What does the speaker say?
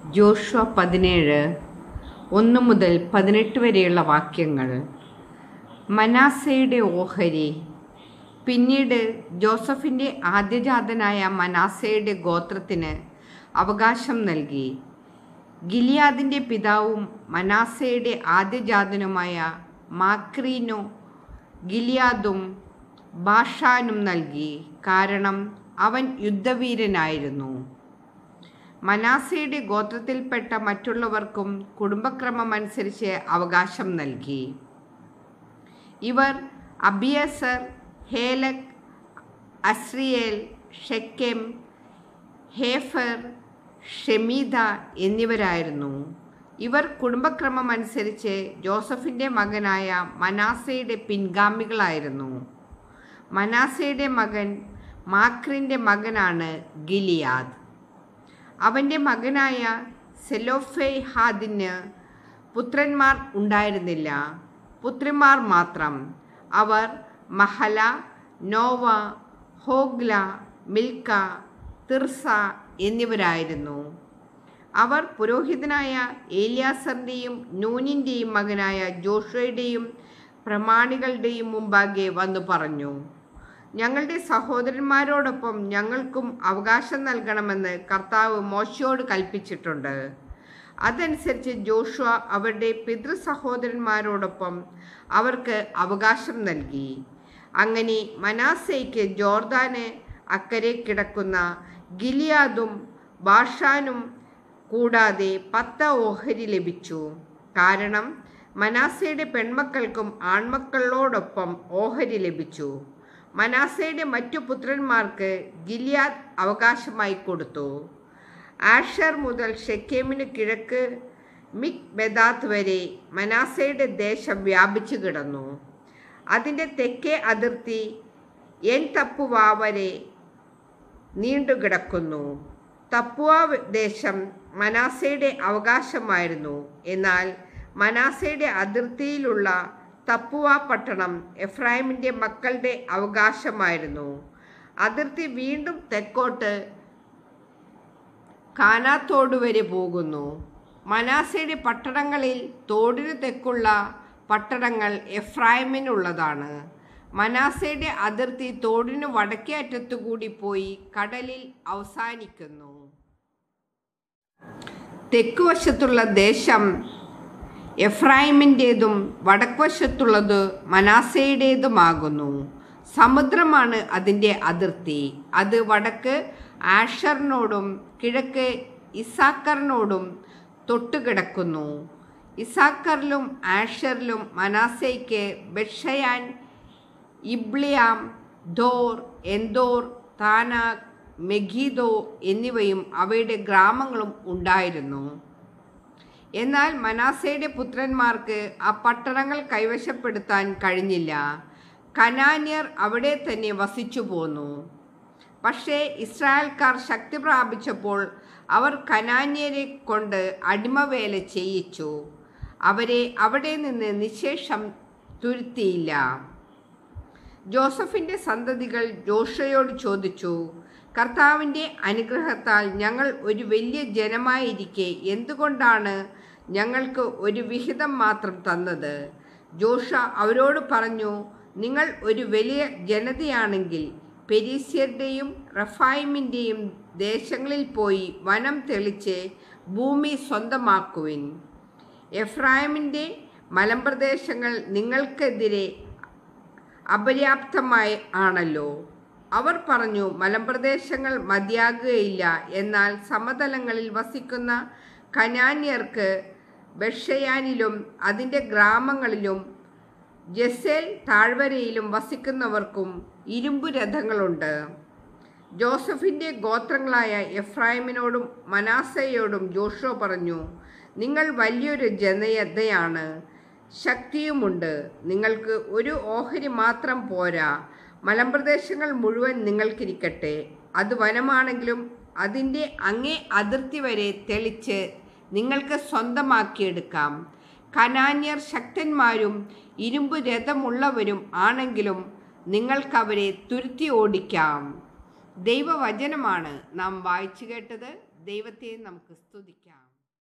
Joshua പതിനേഴ് ഒന്ന് മുതൽ പതിനെട്ട് വരെയുള്ള വാക്യങ്ങൾ മനാസയുടെ ഓഹരി പിന്നീട് ജോസഫിൻ്റെ ആദ്യജാതനായ മനാസയുടെ ഗോത്രത്തിന് അവകാശം നൽകി ഗിലിയാദിൻ്റെ പിതാവും മനാസയുടെ ആദ്യജാതനുമായ മാക്രീനോ ഗിലിയാദും ബാഷാനും നൽകി കാരണം അവൻ യുദ്ധവീരനായിരുന്നു മനാസയുടെ ഗോത്രത്തിൽപ്പെട്ട മറ്റുള്ളവർക്കും കുടുംബക്രമമനുസരിച്ച് അവകാശം നൽകി ഇവർ അബിയസർ ഹേലക് അസ്രിയേൽ ഷെക്കെം ഹേഫർ ഷെമീദ എന്നിവരായിരുന്നു ഇവർ കുടുംബക്രമമനുസരിച്ച് ജോസഫിൻ്റെ മകനായ മനാസയുടെ പിൻഗാമികളായിരുന്നു മനാസയുടെ മകൻ മാക്രിൻ്റെ മകനാണ് ഗിലിയാദ് അവൻ്റെ മകനായ സെലോഫെഹാദിന് പുത്രന്മാർ ഉണ്ടായിരുന്നില്ല പുത്രിമാർ മാത്രം അവർ മഹല നോവ ഹോഗ്ല മിൽക്ക തിർസ എന്നിവരായിരുന്നു അവർ പുരോഹിതനായ ഏലിയാസറിൻ്റെയും നൂനിൻ്റെയും മകനായ ജോഷയുടെയും പ്രമാണികളുടെയും മുമ്പാകെ വന്നു പറഞ്ഞു ഞങ്ങളുടെ സഹോദരന്മാരോടൊപ്പം ഞങ്ങൾക്കും അവകാശം നൽകണമെന്ന് കർത്താവ് മോശയോട് കൽപ്പിച്ചിട്ടുണ്ട് അതനുസരിച്ച് ജോഷുവ അവരുടെ പിതൃ സഹോദരന്മാരോടൊപ്പം അവർക്ക് അവകാശം നൽകി അങ്ങനെ മനാസയ്ക്ക് ജോർദാന് അക്കരെ കിടക്കുന്ന ഗിലിയാദും ബാഷാനും കൂടാതെ പത്ത് ഓഹരി ലഭിച്ചു കാരണം മനാസയുടെ പെൺമക്കൾക്കും ആൺമക്കളോടൊപ്പം ഓഹരി ലഭിച്ചു മനാസയുടെ മറ്റു പുത്രന്മാർക്ക് ഗിലിയാദ് അവകാശമായി കൊടുത്തു ആഷർ മുതൽ ഷെക്കേമിന് കിഴക്ക് മിക് ബെദാത്ത് വരെ മനാസയുടെ ദേശം വ്യാപിച്ചു കിടന്നു അതിൻ്റെ തെക്കേ അതിർത്തി എൻ തപ്പുവ വരെ നീണ്ടുകിടക്കുന്നു തപ്പുവ ദേശം മനാസയുടെ അവകാശമായിരുന്നു എന്നാൽ മനാസയുടെ അതിർത്തിയിലുള്ള തപ്പുവ പട്ടണം എഫ്രായിമിൻ്റെ മക്കളുടെ അവകാശമായിരുന്നു അതിർത്തി വീണ്ടും തെക്കോട്ട് കാനാത്തോട് വരെ പോകുന്നു മനാസയുടെ പട്ടണങ്ങളിൽ തോടിന് തെക്കുള്ള പട്ടണങ്ങൾ എഫ്രായിമിനുള്ളതാണ് മനാസയുടെ അതിർത്തി തോടിന് വടക്കേ അറ്റത്തുകൂടി പോയി കടലിൽ അവസാനിക്കുന്നു തെക്കുവശത്തുള്ള ദേശം എഫ്രായിമിൻ്റേതും വടക്കുവശത്തുള്ളത് മനാസയുടേതുമാകുന്നു സമുദ്രമാണ് അതിൻ്റെ അതിർത്തി അത് വടക്ക് ആഷറിനോടും കിഴക്ക് ഇസാക്കറിനോടും തൊട്ടുകിടക്കുന്നു ഇസാക്കറിലും ആഷറിലും മനാസയ്ക്ക് ബെഷയാൻ ഇബ്ലിയാം ധോർ എന്തോർ താനാക് മെഗീദോ എന്നിവയും അവയുടെ ഗ്രാമങ്ങളും ഉണ്ടായിരുന്നു എന്നാൽ മനാസയുടെ പുത്രന്മാർക്ക് ആ പട്ടണങ്ങൾ കൈവശപ്പെടുത്താൻ കഴിഞ്ഞില്ല കനാന്യർ അവിടെ തന്നെ വസിച്ചു പോന്നു പക്ഷേ ഇസ്രായേൽക്കാർ ശക്തി പ്രാപിച്ചപ്പോൾ അവർ കനാന്യരെ കൊണ്ട് അടിമവേല ചെയ്യിച്ചു അവരെ അവിടെ നിന്ന് നിശേഷം തുരുത്തിയില്ല ജോസഫിൻ്റെ സന്തതികൾ ജോഷയോട് ചോദിച്ചു കർത്താവിൻ്റെ അനുഗ്രഹത്താൽ ഞങ്ങൾ ഒരു വലിയ ജനമായിരിക്കെ എന്തുകൊണ്ടാണ് ഞങ്ങൾക്ക് ഒരു വിഹിതം മാത്രം തന്നത് ജോഷ അവരോട് പറഞ്ഞു നിങ്ങൾ ഒരു വലിയ ജനതയാണെങ്കിൽ പെരീസ്യരുടെയും റഫായിമിൻ്റെയും ദേശങ്ങളിൽ പോയി വനം തെളിച്ച് ഭൂമി സ്വന്തമാക്കുവിൻ എഫ്രായിമിൻ്റെ മലമ്പ്രദേശങ്ങൾ നിങ്ങൾക്കെതിരെ അപര്യാപ്തമായി ആണല്ലോ അവർ പറഞ്ഞു മലമ്പ്രദേശങ്ങൾ മതിയാകുകയില്ല എന്നാൽ സമതലങ്ങളിൽ വസിക്കുന്ന കനാന്യർക്ക് ബഷയാനിലും അതിൻ്റെ ഗ്രാമങ്ങളിലും ജസേൽ താഴ്വരയിലും വസിക്കുന്നവർക്കും ഇരുമ്പു രഥങ്ങളുണ്ട് ജോസഫിൻ്റെ ഗോത്രങ്ങളായ എഫ്രായിമിനോടും മനാസയോടും ജോഷോ പറഞ്ഞു നിങ്ങൾ വലിയൊരു ജനതയാണ് ശക്തിയുമുണ്ട് നിങ്ങൾക്ക് ഒരു ഓഹരി മാത്രം പോരാ മലമ്പ്രദേശങ്ങൾ മുഴുവൻ നിങ്ങൾക്കിരിക്കട്ടെ അത് വനമാണെങ്കിലും അതിൻ്റെ അങ്ങേ അതിർത്തി വരെ തെളിച്ച് നിങ്ങൾക്ക് സ്വന്തമാക്കിയെടുക്കാം കനാന്യർ ശക്തന്മാരും ഇരുമ്പ് രഥമുള്ളവരും ആണെങ്കിലും നിങ്ങൾക്കവരെ തുരുത്തി ഓടിക്കാം ദൈവവചനമാണ് നാം വായിച്ചു കേട്ടത് ദൈവത്തെ നമുക്ക് സ്തുതിക്കാം